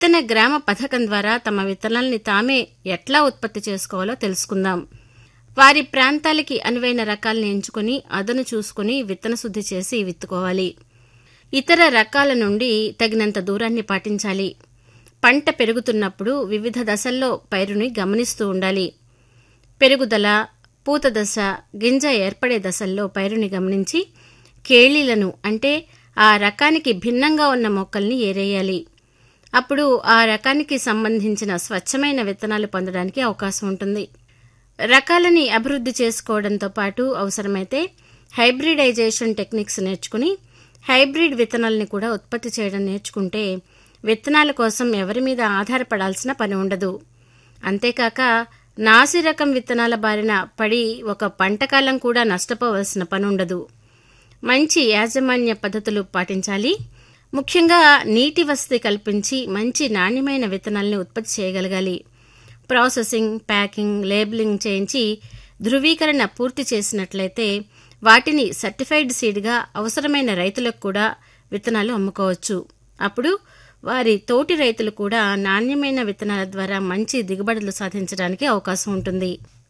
విత్తన గ్రామ పథకం ద్వారా తమ విత్తనాల్ని తామే ఎట్లా ఉత్పత్తి చేసుకోవాలో తెలుసుకుందాం వారి ప్రాంతాలకి అనువైన రకాల్ని ఎంచుకుని అదను చూసుకుని విత్తన శుద్ధి చేసి విత్తుకోవాలి ఇతర రకాల నుండి తగినంత దూరాన్ని పాటించాలి పంట పెరుగుతున్నప్పుడు వివిధ దశల్లో పైరుని గమనిస్తూ ఉండాలి పెరుగుదల పూత దశ గింజ ఏర్పడే దశల్లో పైరుని గమనించి కేళీలను అంటే ఆ రకానికి భిన్నంగా ఉన్న మొక్కల్ని ఏరేయాలి అప్పుడు ఆ రకానికి సంబంధించిన స్వచ్ఛమైన విత్తనాలు పొందడానికి అవకాశం ఉంటుంది రకాలని అభివృద్ధి చేసుకోవడంతో పాటు అవసరమైతే హైబ్రిడైజేషన్ టెక్నిక్స్ నేర్చుకుని హైబ్రిడ్ విత్తనాలని కూడా ఉత్పత్తి చేయడం నేర్చుకుంటే విత్తనాల కోసం ఎవరి మీద ఆధారపడాల్సిన పని ఉండదు అంతేకాక నాసి రకం విత్తనాల బారిన పడి ఒక పంటకాలం కూడా నష్టపోవలసిన పని ఉండదు మంచి యాజమాన్య పద్ధతులు పాటించాలి ముఖ్యంగా నీటి వసతి కల్పించి మంచి నాణ్యమైన విత్తనాల్ని ఉత్పత్తి చేయగలగాలి ప్రాసెసింగ్ ప్యాకింగ్ లేబులింగ్ చేయించి ధృవీకరణ పూర్తి చేసినట్లయితే వాటిని సర్టిఫైడ్ సీడ్గా అవసరమైన రైతులకు కూడా విత్తనాలు అమ్ముకోవచ్చు అప్పుడు వారి తోటి రైతులు కూడా నాణ్యమైన విత్తనాల ద్వారా మంచి దిగుబడులు సాధించడానికి అవకాశం ఉంటుంది